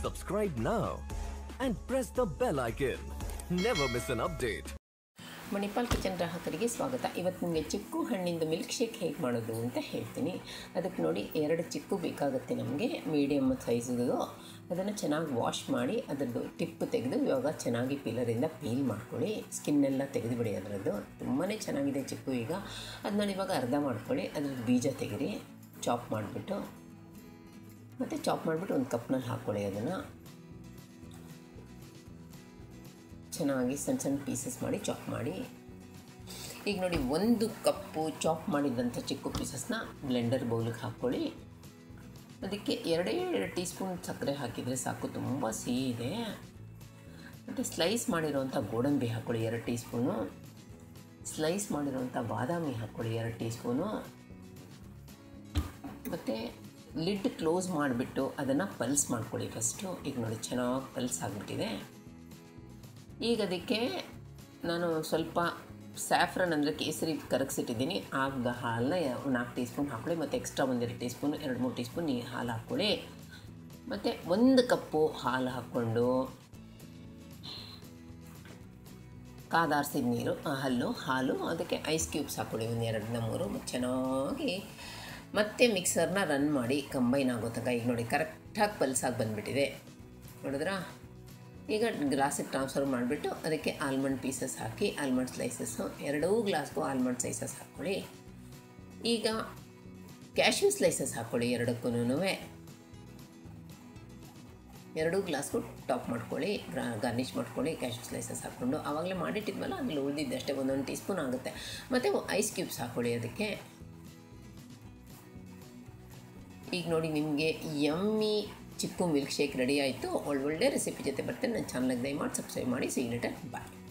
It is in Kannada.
Subscribe now and press the bell icon. Never miss an update. Manipal kitchen ಗ್ರಾಹಕರಿಗೆ ಸ್ವಾಗತ ಇವತ್ತು ನಿಮಗೆ ಚಿಕ್ಕು ಹಣ್ಣಿಂದ ಮಿಲ್ಕ್ ಶೇಕ್ ಹೇಗೆ ಮಾಡೋದು ಅಂತ ಹೇಳ್ತೀನಿ ಅದಕ್ಕೆ ನೋಡಿ ಎರಡು ಚಿಕ್ಕು ಬೇಕಾಗುತ್ತೆ ನಮಗೆ ಮೀಡಿಯಮ್ ಸೈಜದು ಅದನ್ನು ಚೆನ್ನಾಗಿ ವಾಶ್ ಮಾಡಿ ಅದರದ್ದು ಟಿಪ್ಪು ತೆಗೆದು ಇವಾಗ ಚೆನ್ನಾಗಿ ಪಿಲ್ಲರಿಂದ ಪೀಲ್ ಮಾಡ್ಕೊಳ್ಳಿ ಸ್ಕಿನ್ನೆಲ್ಲ ತೆಗೆದುಬಿಡಿ ಅದರದ್ದು ತುಂಬಾ ಚೆನ್ನಾಗಿದೆ ಚಿಕ್ಕು ಈಗ ಅದನ್ನ ಇವಾಗ ಅರ್ಧ ಮಾಡ್ಕೊಳ್ಳಿ ಅದ್ರದ್ದು ಬೀಜ ತೆಗಿರಿ ಚಾಪ್ ಮಾಡಿಬಿಟ್ಟು ಮತ್ತು ಚಾಪ್ ಮಾಡಿಬಿಟ್ಟು ಒಂದು ಕಪ್ನಲ್ಲಿ ಹಾಕ್ಕೊಳ್ಳಿ ಅದನ್ನು ಚೆನ್ನಾಗಿ ಸಣ್ಣ ಸಣ್ಣ ಪೀಸಸ್ ಮಾಡಿ ಚಾಪ್ ಮಾಡಿ ಈಗ ನೋಡಿ ಒಂದು ಕಪ್ಪು ಚಾಪ್ ಮಾಡಿದಂಥ ಚಿಕ್ಕ ಪೀಸಸ್ನ ಬ್ಲೆಂಡರ್ ಬೌಲಿಗೆ ಹಾಕ್ಕೊಳ್ಳಿ ಅದಕ್ಕೆ ಎರಡೇ ಎರಡು ಟೀ ಸ್ಪೂನ್ ಸಕ್ಕರೆ ಹಾಕಿದರೆ ಸಾಕು ತುಂಬ ಸಿಹಿ ಇದೆ ಮತ್ತು ಸ್ಲೈಸ್ ಮಾಡಿರೋವಂಥ ಗೋಡಂಬಿ ಹಾಕ್ಕೊಳ್ಳಿ ಎರಡು ಟೀ ಸ್ಪೂನು ಸ್ಲೈಸ್ ಮಾಡಿರೋವಂಥ ಬಾದಾಮಿ ಹಾಕ್ಕೊಳ್ಳಿ ಎರಡು ಟೀ ಸ್ಪೂನು ಮತ್ತು ಲಿಡ್ ಕ್ಲೋಸ್ ಮಾಡಿಬಿಟ್ಟು ಅದನ್ನು ಪಲ್ಸ್ ಮಾಡ್ಕೊಳ್ಳಿ ಫಸ್ಟು ಈಗ ನೋಡಿ ಚೆನ್ನಾಗಿ ಪಲ್ಸ್ ಆಗಿಬಿಟ್ಟಿದೆ ಈಗ ಅದಕ್ಕೆ ನಾನು ಸ್ವಲ್ಪ ಸ್ಯಾಫ್ರನ್ ಅಂದರೆ ಕೇಸರಿ ಕರಗಿಸಿಟ್ಟಿದ್ದೀನಿ ಆಗ ಹಾಲನ್ನ ಒಂದು ನಾಲ್ಕು ಟೀ ಸ್ಪೂನ್ ಹಾಕ್ಕೊಳ್ಳಿ ಮತ್ತು ಎಕ್ಸ್ಟ್ರಾ ಒಂದೆರಡು ಟೀ ಸ್ಪೂನ್ ಎರಡು ಮೂರು ಟೀ ಸ್ಪೂನ್ ನೀ ಹಾಲು ಹಾಕ್ಕೊಳ್ಳಿ ಮತ್ತು ಒಂದು ಕಪ್ಪು ಹಾಲು ಹಾಕ್ಕೊಂಡು ಕಾದಾರಿಸಿದ ನೀರು ಆ ಹಲ್ಲು ಹಾಲು ಅದಕ್ಕೆ ಐಸ್ ಕ್ಯೂಬ್ಸ್ ಹಾಕ್ಕೊಳ್ಳಿ ಒಂದು ಎರಡನ್ನ ಮೂರು ಮತ್ತು ಚೆನ್ನಾಗಿ ಮತ್ತೆ ಮಿಕ್ಸರ್ನ ರನ್ ಮಾಡಿ ಕಂಬೈನ್ ಆಗೋ ತನಕ ಈಗ ನೋಡಿ ಕರೆಕ್ಟಾಗಿ ಪಲ್ಸಾಗಿ ಬಂದುಬಿಟ್ಟಿದೆ ನೋಡಿದ್ರಾ ಈಗ ಗ್ಲಾಸಿಗೆ ಟ್ರಾನ್ಸ್ಫರ್ ಮಾಡಿಬಿಟ್ಟು ಅದಕ್ಕೆ ಆಲ್ಮಂಡ್ ಪೀಸಸ್ ಹಾಕಿ ಆಲ್ಮಂಡ್ ಸ್ಲೈಸಸ್ಸು ಎರಡೂ ಗ್ಲಾಸ್ಗೂ ಆಲ್ಮಂಡ್ ಸ್ಲೈಸಸ್ ಹಾಕ್ಕೊಳ್ಳಿ ಈಗ ಕ್ಯಾಶ್ಯೂ ಸ್ಲೈಸಸ್ ಹಾಕ್ಕೊಳ್ಳಿ ಎರಡಕ್ಕೂ ಎರಡೂ ಗ್ಲಾಸ್ಗೂ ಟಾಪ್ ಮಾಡ್ಕೊಳ್ಳಿ ಗಾರ್ನಿಷ್ ಮಾಡ್ಕೊಳ್ಳಿ ಕ್ಯಾಶ್ಯೂ ಸ್ಲೈಸಸ್ ಹಾಕ್ಕೊಂಡು ಆವಾಗಲೇ ಮಾಡಿಟ್ಟಿದ್ವಲ್ಲ ಆಮೇಲೆ ಉಳಿದಿದ್ದಷ್ಟೇ ಒಂದೊಂದು ಟೀ ಸ್ಪೂನ್ ಆಗುತ್ತೆ ಮತ್ತು ಐಸ್ ಕ್ಯೂಬ್ಸ್ ಹಾಕ್ಕೊಳ್ಳಿ ಅದಕ್ಕೆ ಈಗ ನೋಡಿ ನಿಮಗೆ yummy chikoo milkshake ready ಆಯಿತು ಒಳ್ಳೊಳ್ಳೆ ರೆಸಿಪಿ ಜೊತೆ ಬರ್ತೇನೆ ನನ್ನ ಚಾನಲ್ಗೆ ದಯಮಾಡಿ ಸಬ್ಸ್ಕ್ರೈಬ್ ಮಾಡಿ ಸಿಗ್ನೇಟರ್ ಬಾಯ್